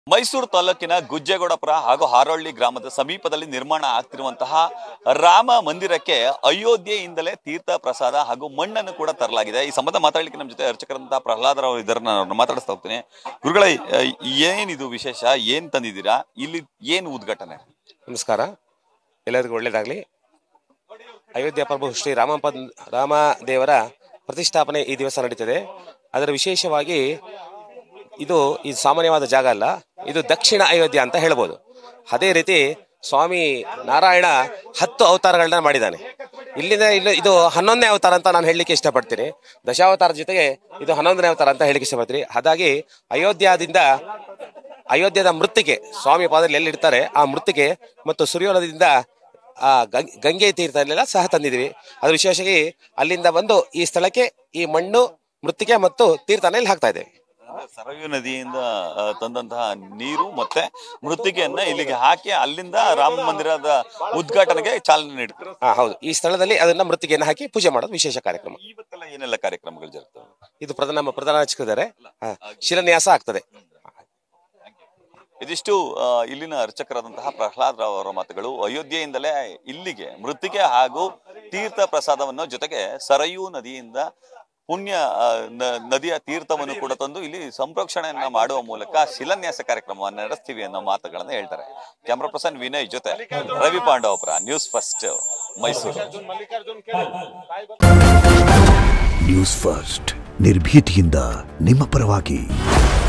ಮೈಸೂರು ತಾಲೂಕಿನ ಗುಜ್ಜೇಗೌಡಪುರ ಹಾಗೂ ಹಾರೋಳ್ಳಿ ಗ್ರಾಮದ ಸಮೀಪದಲ್ಲಿ ನಿರ್ಮಾಣ ಆಗ್ತಿರುವಂತಹ ರಾಮ ಮಂದಿರಕ್ಕೆ ಅಯೋಧ್ಯೆಯಿಂದಲೇ ತೀರ್ಥ ಪ್ರಸಾದ ಹಾಗೂ ಮಣ್ಣನ್ನು ಕೂಡ ತರಲಾಗಿದೆ ಈ ಸಂಬಂಧ ಮಾತಾಡ್ಲಿಕ್ಕೆ ನಮ್ಮ ಜೊತೆ ಅರ್ಚಕರಂತಹ ಪ್ರಹ್ಲಾದರಾವ್ ಇದ್ದಾರೆ ನಾನು ಮಾತಾಡಿಸ್ತಾ ಹೋಗ್ತೀನಿ ಗುರುಗಳ ಏನಿದು ವಿಶೇಷ ಏನ್ ತಂದಿದ್ದೀರಾ ಇಲ್ಲಿ ಏನ್ ಉದ್ಘಾಟನೆ ನಮಸ್ಕಾರ ಎಲ್ಲರಿಗೂ ಒಳ್ಳೆಯದಾಗಲಿ ಅಯೋಧ್ಯ ಪ್ರಭು ಶ್ರೀ ರಾಮಪ ರಾಮ ದೇವರ ಪ್ರತಿಷ್ಠಾಪನೆ ಈ ದಿವಸ ನಡೀತದೆ ಅದರ ವಿಶೇಷವಾಗಿ ಇದು ಇದು ಸಾಮಾನ್ಯವಾದ ಜಾಗ ಅಲ್ಲ ಇದು ದಕ್ಷಿಣ ಅಯೋಧ್ಯ ಅಂತ ಹೇಳ್ಬೋದು ಅದೇ ರೀತಿ ಸ್ವಾಮಿ ನಾರಾಯಣ ಹತ್ತು ಅವತಾರಗಳನ್ನ ಮಾಡಿದ್ದಾನೆ ಇಲ್ಲಿಂದ ಇಲ್ಲಿ ಇದು ಹನ್ನೊಂದನೇ ಅವತಾರ ಅಂತ ನಾನು ಹೇಳಲಿಕ್ಕೆ ಇಷ್ಟಪಡ್ತೀನಿ ದಶಾವತಾರ ಜೊತೆಗೆ ಇದು ಹನ್ನೊಂದನೇ ಅವತಾರ ಅಂತ ಹೇಳಲಿಕ್ಕೆ ಇಷ್ಟಪಡ್ತೀನಿ ಹಾಗಾಗಿ ಅಯೋಧ್ಯದಿಂದ ಅಯೋಧ್ಯದ ಮೃತ್ತಿಗೆ ಸ್ವಾಮಿ ಪಾದದಲ್ಲಿ ಎಲ್ಲಿರ್ತಾರೆ ಆ ಮೃತ್ತಿಗೆ ಮತ್ತು ಸೂರ್ಯೋದಯದಿಂದ ಆ ಗಂಗ್- ಗಂಗೆ ತೀರ್ಥನೆಲ್ಲ ಸಹ ತಂದಿದ್ದೀವಿ ಅದು ವಿಶೇಷವಾಗಿ ಅಲ್ಲಿಂದ ಬಂದು ಈ ಸ್ಥಳಕ್ಕೆ ಈ ಮಣ್ಣು ಮೃತ್ತಿಗೆ ಮತ್ತು ತೀರ್ಥನ ಇಲ್ಲಿ ಹಾಕ್ತಾ ಇದ್ದೇವೆ ಸರಯು ನದಿಯಿಂದ ಆ, ತಂದಂತಹ ನೀರು ಮತ್ತೆ ಮೃತ್ತಿಗೆಯನ್ನ ಇಲ್ಲಿಗೆ ಹಾಕಿ ಅಲ್ಲಿಂದ ರಾಮ ಮಂದಿರದ ಉದ್ಘಾಟನೆಗೆ ಚಾಲನೆ ನೀಡ್ತಾರೆ ಹಾ ಹೌದು ಈ ಸ್ಥಳದಲ್ಲಿ ಅದನ್ನ ಮೃತ್ತಿಗೆಯನ್ನು ಹಾಕಿ ಪೂಜೆ ಮಾಡೋದು ವಿಶೇಷ ಕಾರ್ಯಕ್ರಮ ಇವತ್ತೆಲ್ಲ ಏನೆಲ್ಲ ಕಾರ್ಯಕ್ರಮಗಳು ಜರುಗ್ತವೆ ಇದು ಪ್ರಧಾನ ನಮ್ಮ ಪ್ರಧಾನ ಅರ್ಚಕರಿದ್ದಾರೆ ಹಾ, ಶಿಲಾನ್ಯಾಸ ಆಗ್ತದೆ ಇದಿಷ್ಟು ಆ, ಇಲ್ಲಿನ ಅರ್ಚಕರಾದಂತಹ ಪ್ರಹ್ಲಾದ್ ರಾವ್ ಅವರ ಮಾತುಗಳು ಅಯೋಧ್ಯೆಯಿಂದಲೇ ಇಲ್ಲಿಗೆ ಮೃತ್ತಿಗೆ ಹಾಗೂ ತೀರ್ಥ ಪ್ರಸಾದವನ್ನು ಜೊತೆಗೆ ಸರಯೂ ನದಿಯಿಂದ ಪುಣ್ಯ ಆ, ನ- ನದಿಯ ತೀರ್ಥವನ್ನು ಕೂಡ ತಂದು ಇಲ್ಲಿ ಸಂರಕ್ಷಣೆಯನ್ನ ಮಾಡುವ ಮೂಲಕ ಶಿಲಾನ್ಯಾಸ ಕಾರ್ಯಕ್ರಮವನ್ನು ನಡೆಸ್ತೀವಿ ಅನ್ನೋ ಮಾತುಗಳನ್ನ ಹೇಳ್ತಾರೆ ಕ್ಯಾಮ್ರಾ ಪರ್ಸನ್ ವಿನಯ್ ಜೊತೆ Ravi Pandavapura news first Mysuru news first ನಿರ್ಭೀತಿಯಿಂದ ನಿಮ್ಮ ಪರವಾಗಿ